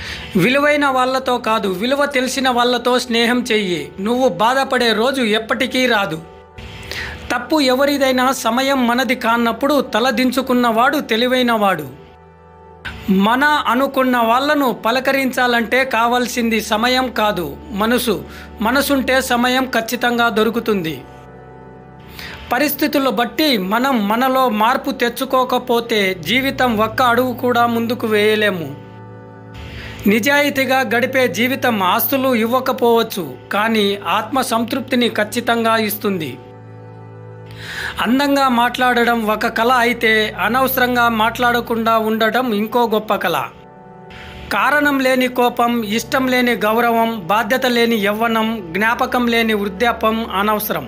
విలువైన వాళ్ళతో కాదు విలువ తెలిసిన వాళ్ళతో స్నేహం చెయ్యి నువ్వు బాధపడే రోజు ఎప్పటికీ రాదు తప్పు ఎవరిదైనా సమయం మనది కాన్నప్పుడు తలదించుకున్నవాడు తెలివైనవాడు మన అనుకున్న వాళ్ళను పలకరించాలంటే కావాల్సింది సమయం కాదు మనసు మనసుంటే సమయం ఖచ్చితంగా దొరుకుతుంది పరిస్థితులు బట్టి మనం మనలో మార్పు తెచ్చుకోకపోతే జీవితం ఒక్క అడుగు కూడా ముందుకు వేయలేము నిజాయితీగా గడిపే జీవితం ఆస్తులు ఇవ్వకపోవచ్చు కానీ ఆత్మ సంతృప్తిని ఖచ్చితంగా ఇస్తుంది అందంగా మాట్లాడడం ఒక కళ అయితే అనవసరంగా మాట్లాడకుండా ఉండటం ఇంకో గొప్ప కళ కారణం లేని కోపం ఇష్టం లేని గౌరవం బాధ్యత లేని యవ్వనం జ్ఞాపకం లేని వృద్ధాపం అనవసరం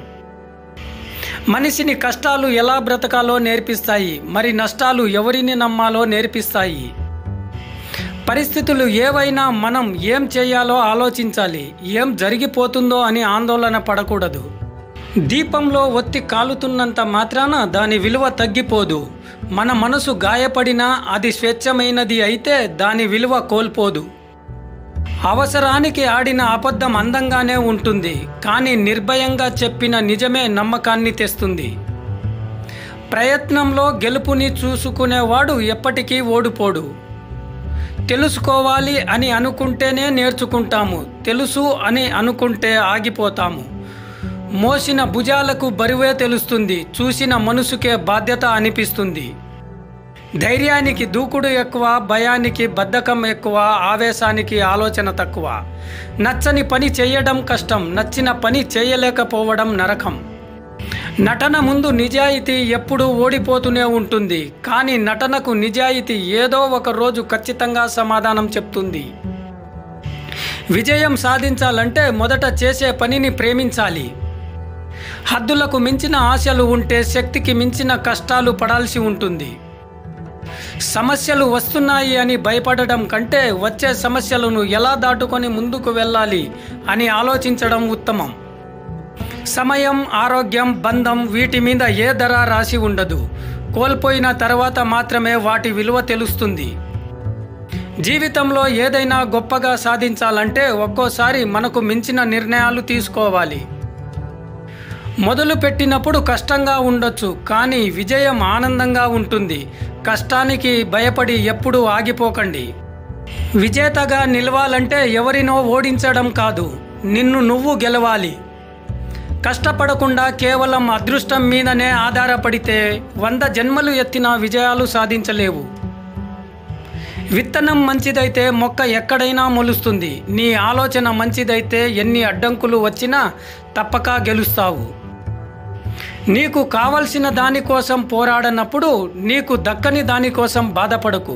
మనిషిని కష్టాలు ఎలా బ్రతకాలో నేర్పిస్తాయి మరి నష్టాలు ఎవరిని నమ్మాలో నేర్పిస్తాయి పరిస్థితులు ఏవైనా మనం ఏం చేయాలో ఆలోచించాలి ఏం జరిగిపోతుందో అని ఆందోళన పడకూడదు దీపంలో ఒత్తి కాలుతున్నంత మాత్రాన దాని విలువ తగ్గిపోదు మన మనసు గాయపడినా అది స్వచ్ఛమైనది అయితే దాని విలువ కోల్పోదు అవసరానికి ఆడిన అబద్ధం అందంగానే ఉంటుంది కానీ నిర్భయంగా చెప్పిన నిజమే నమ్మకాన్ని తెస్తుంది ప్రయత్నంలో గెలుపుని చూసుకునేవాడు ఎప్పటికీ ఓడిపోడు తెలుసుకోవాలి అని అనుకుంటేనే నేర్చుకుంటాము తెలుసు అని అనుకుంటే ఆగిపోతాము మోసిన భుజాలకు బరువే తెలుస్తుంది చూసిన మనసుకే బాధ్యత అనిపిస్తుంది ధైర్యానికి దూకుడు ఎక్కువ భయానికి బద్ధకం ఎక్కువ ఆవేశానికి ఆలోచన తక్కువ నచ్చని పని చేయడం కష్టం నచ్చిన పని చేయలేకపోవడం నరకం నటన ముందు నిజాయితీ ఎప్పుడూ ఓడిపోతూనే ఉంటుంది కానీ నటనకు నిజాయితీ ఏదో ఒక రోజు ఖచ్చితంగా సమాధానం చెప్తుంది విజయం సాధించాలంటే మొదట చేసే పనిని ప్రేమించాలి హద్దులకు మించిన ఆశలు ఉంటే శక్తికి మించిన కష్టాలు పడాల్సి ఉంటుంది సమస్యలు వస్తున్నాయి అని భయపడడం కంటే వచ్చే సమస్యలను ఎలా దాటుకొని ముందుకు వెళ్ళాలి అని ఆలోచించడం ఉత్తమం సమయం ఆరోగ్యం బంధం వీటి మీద ఏ ధర రాసి ఉండదు కోల్పోయిన తర్వాత మాత్రమే వాటి విలువ తెలుస్తుంది జీవితంలో ఏదైనా గొప్పగా సాధించాలంటే ఒక్కోసారి మనకు మించిన నిర్ణయాలు తీసుకోవాలి మొదలు పెట్టినప్పుడు కష్టంగా ఉండొచ్చు కానీ విజయం ఆనందంగా ఉంటుంది కష్టానికి భయపడి ఎప్పుడూ ఆగిపోకండి విజేతగా నిలవాలంటే ఎవరినో ఓడించడం కాదు నిన్ను నువ్వు గెలవాలి కష్టపడకుండా కేవలం అదృష్టం మీదనే ఆధారపడితే వంద జన్మలు ఎత్తిన విజయాలు సాధించలేవు విత్తనం మంచిదైతే మొక్క ఎక్కడైనా మొలుస్తుంది నీ ఆలోచన మంచిదైతే ఎన్ని అడ్డంకులు వచ్చినా తప్పక గెలుస్తావు నీకు కావలసిన దానికోసం పోరాడనప్పుడు నీకు దక్కని దానికోసం బాధపడకు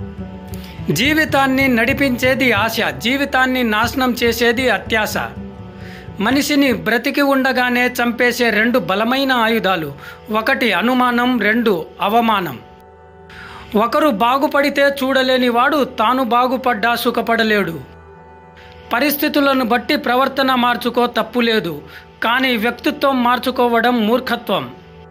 జీవితాన్ని నడిపించేది ఆశ జీవితాన్ని నాశనం చేసేది అత్యాశ మనిషిని బ్రతికి ఉండగానే చంపేసే రెండు బలమైన ఆయుధాలు ఒకటి అనుమానం రెండు అవమానం ఒకరు బాగుపడితే చూడలేని వాడు తాను బాగుపడ్డా సుఖపడలేడు పరిస్థితులను బట్టి ప్రవర్తన మార్చుకో తప్పు లేదు కానీ వ్యక్తిత్వం మార్చుకోవడం మూర్ఖత్వం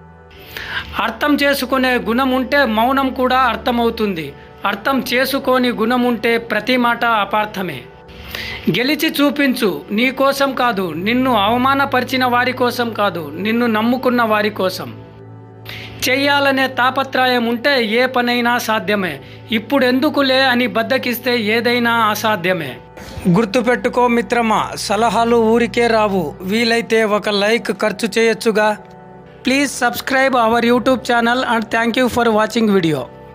అర్థం చేసుకునే గుణం ఉంటే మౌనం కూడా అర్థమవుతుంది అర్థం చేసుకోని గుణం ఉంటే ప్రతి మాట అపార్థమే గెలిచి చూపించు నీ కోసం కాదు నిన్ను అవమానపరిచిన వారి కోసం కాదు నిన్ను నమ్ముకున్న వారి కోసం చెయ్యాలనే తాపత్రయం ఉంటే ఏ పనైనా సాధ్యమే ఇప్పుడు ఎందుకులే అని బద్దకిస్తే ఏదైనా అసాధ్యమే గుర్తుపెట్టుకో మిత్రమా సలహాలు ఊరికే రావు వీలైతే ఒక లైక్ ఖర్చు చేయొచ్చుగా please subscribe our YouTube channel and thank you for watching video